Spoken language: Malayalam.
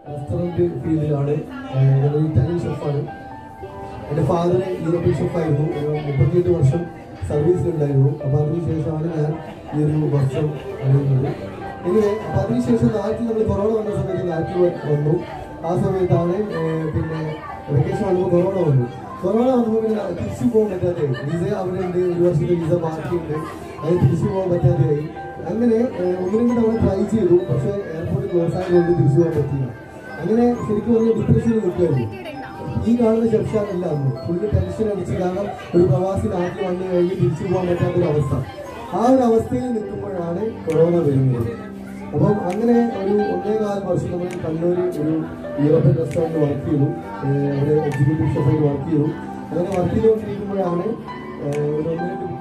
റെസ്റ്റോറൻറ്റ് ഫീൽഡിലാണ് ഏഹ് ഞാനൊരു ഇറ്റാലിയൻ ഷെഫാണ് എൻ്റെ ഫാദർ യൂറോപ്യൻ ഷെഫായിരുന്നു ഒരു മുപ്പത്തിയെട്ട് വർഷം സർവീസിലുണ്ടായിരുന്നു അപ്പോൾ അതിനുശേഷമാണ് ഞാൻ ഈ ഒരു വർഷം അറിയുന്നത് ഇങ്ങനെ അപ്പോൾ അതിനുശേഷം നാട്ടിൽ നമ്മൾ കൊറോണ വന്ന സമയത്ത് നാട്ടിൽ വന്നു ആ സമയത്താണ് ഏഹ് പിന്നെ വെക്കേഷൻ വന്നപ്പോൾ കൊറോണ വന്നു കൊറോണ വന്നപ്പോൾ പിന്നെ തിരിച്ചു പോകാൻ പറ്റാതെ വിസ അവിടെ ഉണ്ട് ഒരു വർഷത്തെ വിസ ബാക്കിയുണ്ട് അത് തിരിച്ചു പോകാൻ പറ്റാതെയായി അങ്ങനെ ഏഹ് ഒന്ന് രണ്ട് തവണ ട്രൈ ചെയ്തു പക്ഷേ എയർപോർട്ട് ക്ലോസ് ആയതുകൊണ്ട് തിരിച്ചു പോകാൻ പറ്റിയില്ല അങ്ങനെ ശരിക്കും പറഞ്ഞാൽ ഡിപ്രഷനിൽ നിൽക്കുമായിരുന്നു ഈ കാണുന്ന ഷെഫ്ഷാനല്ല അന്ന് ഫുള്ള് ടെൻഷൻ അടിച്ച് കാരണം ഒരു പ്രവാസി നാട്ടിൽ വന്നു കഴിഞ്ഞ് തിരിച്ചു പോകാൻ പറ്റാത്തൊരു അവസ്ഥ ആ ഒരു അവസ്ഥയിൽ നിൽക്കുമ്പോഴാണ് കൊറോണ വരുന്നത് അപ്പം അങ്ങനെ ഒരു ഒന്നേകാൽ വർഷം നമ്മൾ കണ്ണൂർ ഒരു യൂറോപ്യൻ റെസ്റ്റോറൻറ്റ് വർക്ക് ചെയ്തു ഏഹ് അവിടെ എക്സിക്യൂട്ടീവ് ഷെഫായിട്ട് വർക്ക് ചെയ്തു അങ്ങനെ വർക്ക് ചെയ്തുകൊണ്ടിരിക്കുമ്പോഴാണ് ഏഹ് ഒരു ഒന്ന് രണ്ട്